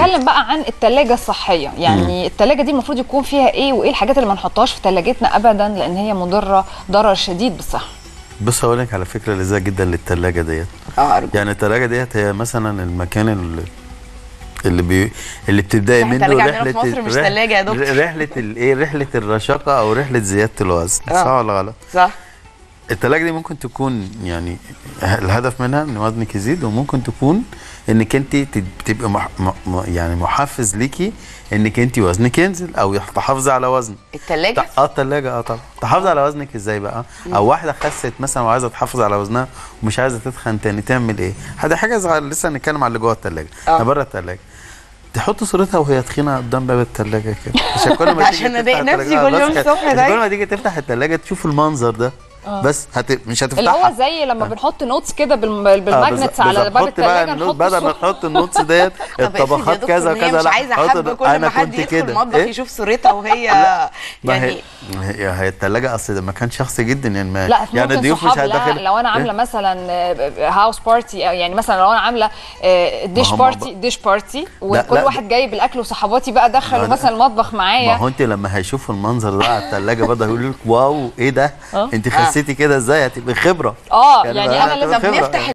نتكلم بقى عن التلاجة الصحية يعني التلاجة دي المفروض يكون فيها ايه وايه الحاجات اللي ما نحطهاش في تلاجتنا ابدا لان هي مضرة ضرر شديد بالصحة بص هقول لك على فكره لذيذه جدا للثلاجه ديت اه ارجو يعني الثلاجه ديت هي مثلا المكان اللي اللي بي اللي بتبداي إحنا منه التلاجة عندنا رحله في مصر مش رح- تلاجة يا دكتور. رحله الايه رحله الرشاقه او رحله زياده الوزن آه. صح ولا غلط صح التلاجة دي ممكن تكون يعني الهدف منها ان وزنك يزيد وممكن تكون انك انت تب- تبقى مح م- م- يعني محفز ليكي انك انت وزنك ينزل او تحافظي على وزنك التلاجة ت- اه التلاجة اه طبعا تحافظي على وزنك ازاي بقى او واحده خست مثلا وعايزه تحافظ على وزنها ومش عايزه تتخن تاني تعمل ايه هذه حاجه صغيره لسه هنتكلم على اللي جوه التلاجة آه. احنا بره التلاجة تحط صورتها وهي تخينه قدام باب التلاجة كده عشان كل ما تيجي عشان تفتح أضايق نفسي التلاجة- كل آه، يوم بس الصبح عشان ده. كل ما تيجي تفتح التلاجة تشوف المنظر ده بس هت... مش هتفتحها اللي هو زي لما بنحط نوتس كده بالم- بالماجنتس على بالظبط. باب حط بقى التلاجة النوت- نحط بدل ما الصورة. تحط النوتس ديت طب افرض يا الطبخات دكتور كذا إن هي كذا مش لا عايزه حط- حد كل أنا ما حد كنت يدخل كده. المطبخ إيه؟ يشوف صورتها وهي ما يعني هي هي هي الثلاجه اصل ده مكان شخصي جدا يعني ما لا يعني ممكن الضيوف مش صحاب لا هتدخل لو انا عامله مثلا هاوس بارتي يعني مثلا لو انا عامله ديش هم بارتي ديش بارتي وكل لا. واحد جايب الاكل وصحباتي بقى ما دخلوا ده- مثلا المطبخ ما معايا هو انت لما هيشوفوا المنظر ده على الثلاجه بدأ يقولوا لك واو ايه ده آه. انت خسيتي كده ازاي هتبقى خبره اه يعني بقى انا هتبقى لازم طب خبرة. نفتح